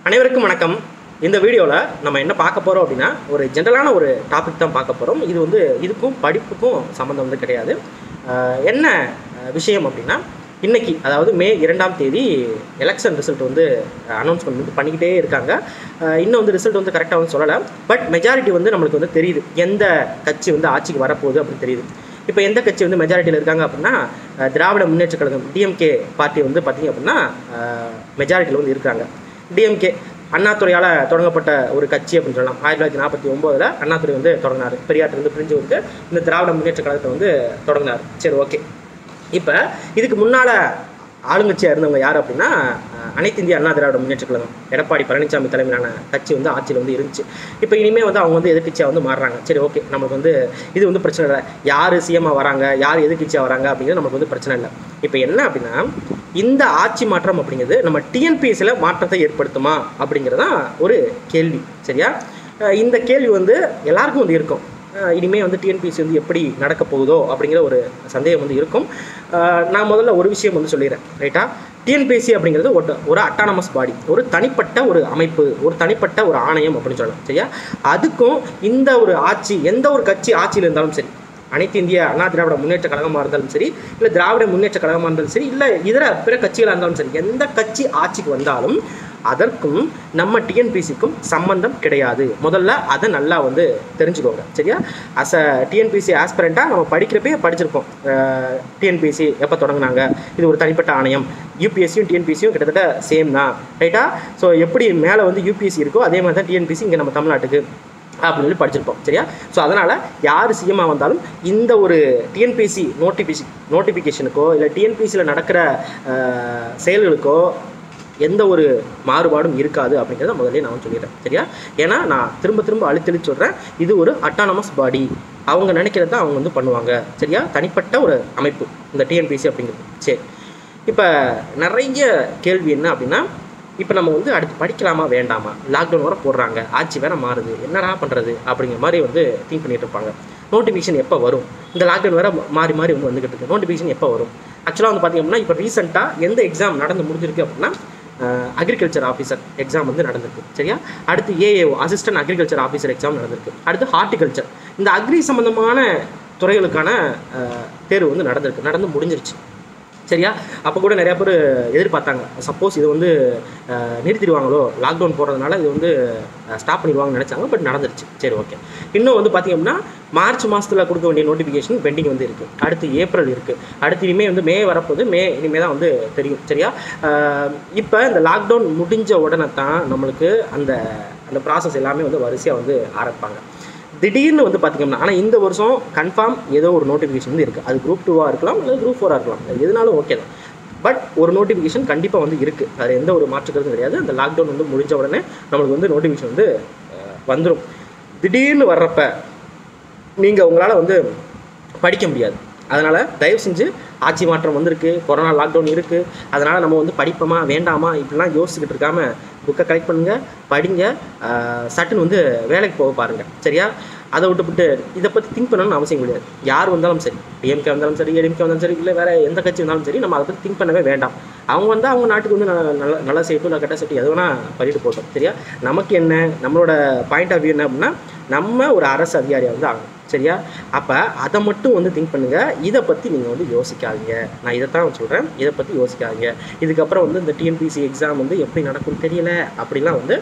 அனைவருக்கும் வணக்கம் இந்த வீடியோவில் நம்ம என்ன பார்க்க போகிறோம் அப்படின்னா ஒரு ஜென்ரலான ஒரு டாபிக் தான் பார்க்க போகிறோம் இது வந்து இதுக்கும் படிப்புக்கும் சம்மந்தம் வந்து கிடையாது ஆஹ் என்ன ஆஹ் விஷயம் அப்படின்னா இன்னைக்கு அதாவது மே இரண்டாம் தேதி எலெக்ஷன் ரிசல்ட் வந்து அனௌன்ஸ்மெண்ட் வந்து பண்ணிக்கிட்டே இருக்காங்க ஆஹ் இன்னும் வந்து ரிசல்ட் வந்து கரெக்டாக வந்து சொல்லலை பட் மெஜாரிட்டி வந்து நம்மளுக்கு வந்து தெரியுது எந்த கட்சி வந்து ஆட்சிக்கு வரப்போகுது அப்படின்னு தெரியுது இப்போ எந்த கட்சி வந்து மெஜாரிட்டியில் இருக்காங்க அப்படின்னா அஹ் திராவிட முன்னேற்ற கழகம் டிஎம்கே பார்ட்டி வந்து பார்த்தீங்க அப்படின்னா மெஜாரிட்டியில் வந்து இருக்காங்க டிஎம்கே அண்ணாதுறையால் தொடங்கப்பட்ட ஒரு கட்சி அப்படின்னு சொல்லலாம் ஆயிரத்தி தொள்ளாயிரத்தி நாற்பத்தி ஒம்போதில் அண்ணாதுரை வந்து தொடங்கினார் பெரியாற்றிலிருந்து பிரிஞ்சு வந்து இந்த திராவிட முன்னேற்ற கழகத்தை வந்து தொடங்கினார் சரி ஓகே இப்போ இதுக்கு முன்னால் ஆளுங்கட்சியாக இருந்தவங்க யார் அப்படின்னா அஹ், அனைத்து இந்திய அண்ணா திராவிட முன்னேற்ற கழகம் எடப்பாடி பழனிசாமி தலைமையிலான கட்சி வந்து ஆட்சியில் வந்து இருந்துச்சு இப்போ இனிமேல் வந்து அவங்க வந்து எதிர்க்கட்சியாக வந்து மாறுறாங்க சரி ஓகே நமக்கு வந்து இது வந்து பிரச்சனை இல்லை யார் சிஎம்மாக வராங்க யார் எதிர்க்கட்சியாக வராங்க அப்படிங்கிறது நமக்கு வந்து பிரச்சனை இல்லை இப்போ என்ன அப்படின்னா இந்த ஆட்சி மாற்றம் அப்படிங்கிறது நம்ம டிஎன்பிஎஸ்சியில் மாற்றத்தை ஏற்படுத்துமா அப்படிங்கிறதான் ஒரு கேள்வி சரியா அஹ், இந்த கேள்வி வந்து எல்லாருக்கும் வந்து இருக்கும் அஹ் இனிமே வந்து டிஎன்பிஎஸ்சி வந்து எப்படி நடக்க போகுதோ அப்படிங்கிற ஒரு சந்தேகம் வந்து இருக்கும் அஹ் நான் முதல்ல ஒரு விஷயம் வந்து சொல்லிடுறேன் ரைட்டா டிஎன்பிஎஸ்சி அப்படிங்கிறது ஒரு ஒரு அட்டானமஸ் பாடி ஒரு தனிப்பட்ட ஒரு அமைப்பு ஒரு தனிப்பட்ட ஒரு ஆணையம் அப்படின்னு சொல்லலாம் சரியா அதுக்கும் இந்த ஒரு ஆட்சி எந்த ஒரு கட்சி ஆட்சியில் இருந்தாலும் சரி அனைத்து இந்திய அண்ணா திராவிட முன்னேற்ற கழகமாக இருந்தாலும் சரி இல்லை திராவிட முன்னேற்ற கழகமாக இருந்தாலும் சரி இல்லை இதர பிற கட்சிகளாக இருந்தாலும் சரி எந்த கட்சி ஆட்சிக்கு வந்தாலும் அதற்கும் நம்ம டிஎன்பிசிக்கும் சம்பந்தம் கிடையாது முதல்ல அதை நல்லா வந்து தெரிஞ்சுக்கோங்க சரியா அஸ் அ டிஎன்பிசி ஆஸ்பிரண்ட்டாக நம்ம படிக்கிறப்பே படிச்சிருப்போம் டிஎன்பிசி எப்போ தொடங்குனாங்க இது ஒரு தனிப்பட்ட ஆணையம் யூபிஎஸ்சியும் டிஎன்பிசியும் கிட்டத்தட்ட சேம் தான் ரைட்டா ஸோ எப்படி மேலே வந்து யூபிஎஸ்சி இருக்கோ அதே மாதிரி தான் டிஎன்பிசி இங்கே நம்ம தமிழ்நாட்டுக்கு அப்படின்னு சொல்லி படிச்சிருப்போம் சரியா ஸோ அதனால் யார் சிஎம்மாக வந்தாலும் இந்த ஒரு டிஎன்பிசி நோட்டிஃபிகேஷன் நோட்டிஃபிகேஷனுக்கோ இல்லை டிஎன்பிசியில் நடக்கிற அஹ், செயல்களுக்கோ எந்த ஒரு மாறுபாடும் இருக்காது அப்படிங்கிறத முதல்ல நான் சொல்லிடுறேன் சரியா ஏன்னா நான் திரும்ப திரும்ப அழுத்தழுத்து சொல்கிறேன் இது ஒரு அட்டானமஸ் பாடி அவங்க நினைக்கிறத அவங்க வந்து பண்ணுவாங்க சரியா தனிப்பட்ட ஒரு அமைப்பு இந்த டிஎன்பிசி அப்படிங்கிறது சரி இப்போ நிறைய கேள்வி என்ன அப்படின்னா இப்போ நம்ம வந்து அடுத்து படிக்கலாமா வேண்டாமா லாக்டவுன் வர போடுறாங்க ஆட்சி வேற மாறுது என்னடா பண்ணுறது அப்படிங்கிற மாதிரி வந்து திங்க் பண்ணிட்டு இருப்பாங்க நோட்டிஃபிகேஷன் எப்போ வரும் இந்த லாக்டவுன் வேற மாறி மாறி வந்து வந்துகிட்டு இருக்கு நோட்டிஃபிகேஷன் எப்போ வரும் ஆக்சுவலாக வந்து பார்த்தீங்க அப்படின்னா இப்போ ரீசெண்டாக எந்த எக்ஸாம் நடந்து முடிஞ்சிருக்கு அப்படின்னா அக்ரிகல்ச்சர் ஆஃபீஸர் எக்ஸாம் வந்து நடந்திருக்கு சரியா அடுத்து AAO assistant agriculture officer exam நடந்திருக்கு அடுத்து ஹார்டிகல்ச்சர் இந்த அக்ரி சம்மந்தமான துறைகளுக்கான அஹ், தேர்வு வந்து நடந்திருக்கு நடந்து முடிஞ்சிருச்சு சரியா அப்போ கூட நிறைய பேர் எதிர்பார்த்தாங்க சப்போஸ் இது வந்து அஹ், நிறுத்திடுவாங்களோ லாக்டவுன் போடுறதுனால இது வந்து ஸ்டாப் பண்ணிடுவாங்கன்னு நினச்சாங்க பட் நடந்துருச்சு சரி ஓகே இன்னும் வந்து பார்த்தீங்க அப்படின்னா மார்ச் மாதத்தில் கொடுக்க வேண்டிய நோட்டிஃபிகேஷன் பெண்டிங் வந்து இருக்குது அடுத்து ஏப்ரல் இருக்குது அடுத்து இனிமேல் வந்து மே வரப்போகுது மே இனிமேல் தான் வந்து தெரியும் சரியா இப்போ இந்த லாக்டவுன் முடிஞ்ச உடனே தான் நம்மளுக்கு அந்த அந்த ப்ராசஸ் எல்லாமே வந்து வரிசையாக வந்து ஆரம்பிப்பாங்க திடீர்னு வந்து பார்த்திங்கன்னா ஆனால் இந்த வருஷம் கன்ஃபார்ம் ஏதோ ஒரு நோட்டிஃபிகேஷன் வந்து இருக்குது அது குரூப் டூவாக இருக்கலாம் இல்லை குரூப் ஃபோராக இருக்கலாம் அது எதுனாலும் ஓகே தான் பட் ஒரு நோட்டிஃபிகேஷன் கண்டிப்பாக வந்து இருக்குது அது எந்த ஒரு மாற்றுக்கிறதும் கிடையாது அந்த லாக்டவுன் வந்து முடிஞ்ச உடனே நம்மளுக்கு வந்து நோட்டிஃபிகேஷன் வந்து வந்துடும் திடீர்னு வர்றப்ப நீங்கள் உங்களால் வந்து படிக்க முடியாது அதனால் தயவு செஞ்சு ஆட்சி மாற்றம் வந்திருக்கு கொரோனா லாக்டவுன் இருக்குது அதனால் நம்ம வந்து படிப்போமா வேண்டாமா இப்படிலாம் யோசிச்சுக்கிட்டு இருக்காம புக்கை கலெக்ட் பண்ணுங்கள் படிங்க ஆஹ் சட்டுன்னு வந்து வேலைக்கு போக பாருங்கள் சரியா அதை விட்டுவிட்டு இதை பற்றி திங்க் பண்ணணும்னு அவசியம் கிடையாது யார் வந்தாலும் சரி டிஎம்கே வந்தாலும் சரி ஏடிஎம்கே வந்தாலும் சரி இல்லை வேறு எந்த கட்சி வந்தாலும் சரி நம்ம அதை பற்றி திங்க் பண்ணவே வேண்டாம் அவங்க வந்து அவங்க நாட்டுக்கு வந்து ந- நல்ல நல்லா செய்யட்டும் இல்லை கெட்ட செய்யட்டும் எது வேணால் பண்ணிட்டு போட்டோம் சரியா நமக்கு என்ன நம்மளோட பாயிண்ட் ஆஃப் வியூ என்ன அப்படின்னா நம்ம ஒரு அரசு அதிகாரியாக வந்து ஆகணும் சரியா அப்போ அதை மட்டும் வந்து திங்க் பண்ணுங்கள் இதை பற்றி நீங்கள் வந்து யோசிக்காதீங்க நான் இதைத்தான் சொல்கிறேன் இதை பற்றி யோசிக்காதீங்க இதுக்கப்புறம் வந்து இந்த டிஎன்பிசி எக்ஸாம் வந்து எப்படி நடக்கும்னு தெரியல அப்படிலாம் வந்து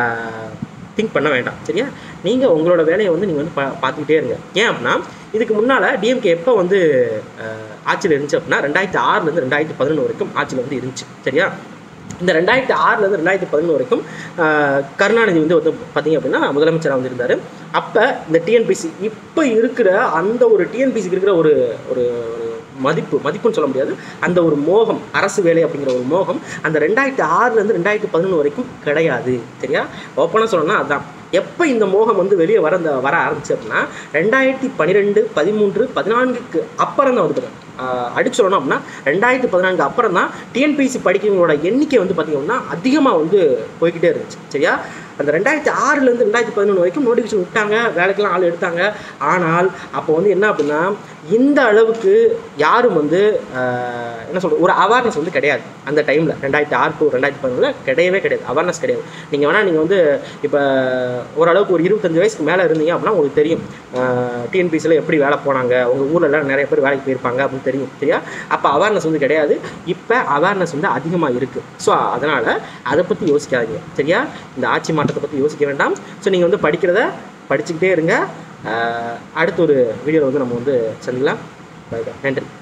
திங்க் பண்ண வேண்டாம் சரியா நீங்கள் உங்களோட வேலையை வந்து நீங்கள் வந்து பா பார்த்துக்கிட்டே இருங்க ஏன் அப்படின்னா இதுக்கு முன்னால் டிஎம்கே எப்போ வந்து ஆஹ், ஆட்சியில் இருந்துச்சு அப்படின்னா ரெண்டாயிரத்தி ஆறுலேருந்து ரெண்டாயிரத்தி பதினொன்று வரைக்கும் ஆட்சியில் வந்து இருந்துச்சு சரியா இந்த ரெண்டாயிரத்தி ஆறுலேருந்து ரெண்டாயிரத்தி பதினொன்று வரைக்கும் ஆஹ், கருணாநிதி வந்து வந்து பார்த்தீங்க அப்படின்னா முதலமைச்சராக வந்து இருந்தார் அப்போ இந்த டிஎன்பிசி இப்போ இருக்கிற அந்த ஒரு டிஎன்பிசிக்கு இருக்கிற ஒரு ஒரு ஒரு மதிப்பு மதிப்புன்னு சொல்ல முடியாது அந்த ஒரு மோகம் அரசு வேலை அப்படிங்கிற ஒரு மோகம் அந்த ரெண்டாயிரத்தி ஆறுலேருந்து ரெண்டாயிரத்தி பதினொன்று வரைக்கும் கிடையாது சரியா ஓப்பனாக சொல்லணும்னா அதுதான் எப்போ இந்த மோகம் வந்து வெளியே வர அந்த வர ஆரம்பிச்சு அப்படின்னா ரெண்டாயிரத்தி பன்னிரெண்டு பதிமூன்று பதினான்குக்கு அப்புறம் தான் வந்து பார்த்தீங்க அடிச்சு சொல்லணும் அப்படின்னா ரெண்டாயிரத்தி பதினான்கு அப்புறம் தான் டிஎன்பிசி படிக்கிறவங்களோட எண்ணிக்கை வந்து பார்த்திங்கன்னா அதிகமாக வந்து போய்கிட்டே இருந்துச்சு சரியா அந்த ரெண்டாயிரத்தி ஆறுலேருந்து ரெண்டாயிரத்தி பதினொன்று வரைக்கும் நோட்டிஃபிகேஷன் விட்டாங்க வேலைக்கெல்லாம் ஆள் எடுத்தாங்க ஆனால் அப்போ வந்து என்ன அப்படின்னா இந்த அளவுக்கு யாரும் வந்து ஆஹ், என்ன சொல்கிறது ஒரு அவேர்னஸ் வந்து கிடையாது அந்த டைமில் ரெண்டாயிரத்தி ஆறு டு ரெண்டாயிரத்தி பதினொன்றில் கிடையவே கிடையாது அவேர்னஸ் கிடையாது நீங்கள் வேணால் நீங்கள் வந்து இப்போ ஓரளவுக்கு ஒரு இருபத்தஞ்சு வயசுக்கு மேலே இருந்தீங்க அப்படின்னா உங்களுக்கு தெரியும் டிஎன்பிசியில் எப்படி வேலை போனாங்க உங்கள் ஊர்லலாம் நிறைய பேர் வேலைக்கு போயிருப்பாங்க அப்படின்னு தெரியும் சரியா அப்போ அவேர்னஸ் வந்து கிடையாது இப்போ அவேர்னஸ் வந்து அதிகமாக இருக்குது ஸோ அதனால் அதை பற்றி யோசிக்காதீங்க சரியா இந்த ஆட்சி மாற்றத்தை பற்றி யோசிக்க வேண்டாம் ஸோ நீங்கள் வந்து படிக்கிறத படிச்சுக்கிட்டே இருங்க ஆஹ் அடுத்த ஒரு வீடியோவில் வந்து நம்ம வந்து சந்திக்கலாம் பை பை நன்றி